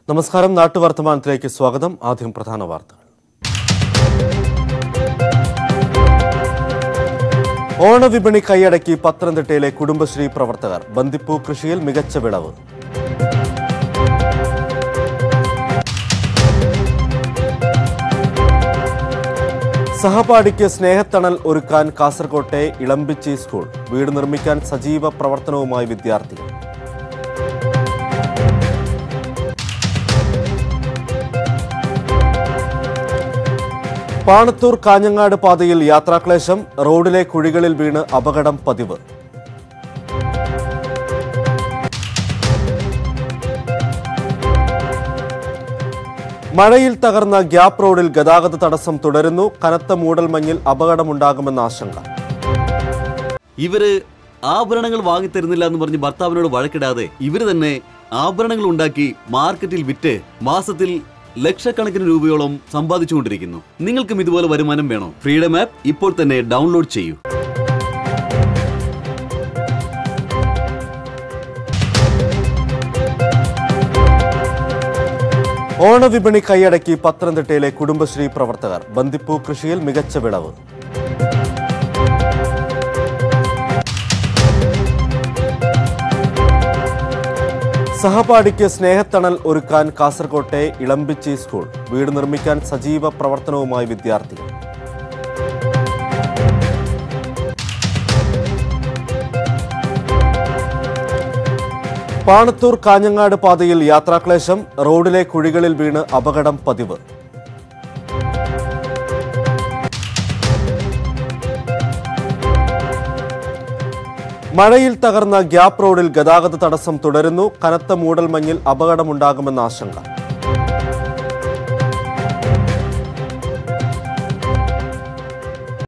നമസ്കാരം നാട്ടുവർത്തമാനത്തിലേക്ക് സ്വാഗതം ആദ്യം പ്രധാന വാർത്തകൾ ഓണവിപണി കൈയടക്കി പത്തനംതിട്ടയിലെ കുടുംബശ്രീ പ്രവർത്തകർ ബന്ദിപ്പൂ കൃഷിയിൽ മികച്ച വിളവ് സഹപാഠിക്ക് സ്നേഹത്തണൽ ഒരുക്കാൻ കാസർകോട്ടെ ഇളമ്പിച്ചി സ്കൂൾ വീട് നിർമ്മിക്കാൻ സജീവ പ്രവർത്തനവുമായി വിദ്യാർത്ഥികൾ പാണത്തൂർ കാഞ്ഞങ്ങാട് പാതയിൽ യാത്രാക്ലേശം റോഡിലെ കുഴികളിൽ വീണ് അപകടം പതിവ് മഴയിൽ തകർന്ന ഗ്യാപ് റോഡിൽ ഗതാഗത തടസ്സം തുടരുന്നു കനത്ത മൂടൽമഞ്ഞിൽ അപകടമുണ്ടാകുമെന്ന ആശങ്ക ഇവര് ആഭരണങ്ങൾ വാങ്ങിത്തരുന്നില്ല എന്ന് പറഞ്ഞ് ഭർത്താവിനോട് വഴക്കിടാതെ ഇവര് തന്നെ ആഭരണങ്ങൾ ഉണ്ടാക്കി മാർക്കറ്റിൽ വിറ്റ് മാസത്തിൽ ലക്ഷക്കണക്കിന് രൂപയോളം സമ്പാദിച്ചുകൊണ്ടിരിക്കുന്നു നിങ്ങൾക്കും ഇതുപോലെ വരുമാനം വേണോ ഫ്രീഡം ആപ്പ് ഇപ്പോൾ തന്നെ ഡൗൺലോഡ് ചെയ്യൂ ഓണവിപണി കൈയടക്കി പത്തനംതിട്ടയിലെ കുടുംബശ്രീ പ്രവർത്തകർ ബന്ദിപ്പൂ കൃഷിയിൽ മികച്ച വിളവ് സഹപാഠിക്ക് സ്നേഹത്തണൽ ഒരുക്കാൻ കാസർകോട്ടെ ഇളമ്പിച്ചി സ്കൂൾ വീട് നിർമ്മിക്കാൻ സജീവ പ്രവർത്തനവുമായി വിദ്യാർത്ഥികൾ പാണത്തൂർ കാഞ്ഞങ്ങാട് പാതയിൽ യാത്രാക്ലേശം റോഡിലെ കുഴികളിൽ വീണ് അപകടം പതിവ് മഴയിൽ തകർന്ന ഗ്യാപ് റോഡിൽ ഗതാഗത തടസ്സം തുടരുന്നു കനത്ത മൂടൽമഞ്ഞിൽ അപകടമുണ്ടാകുമെന്ന ആശങ്ക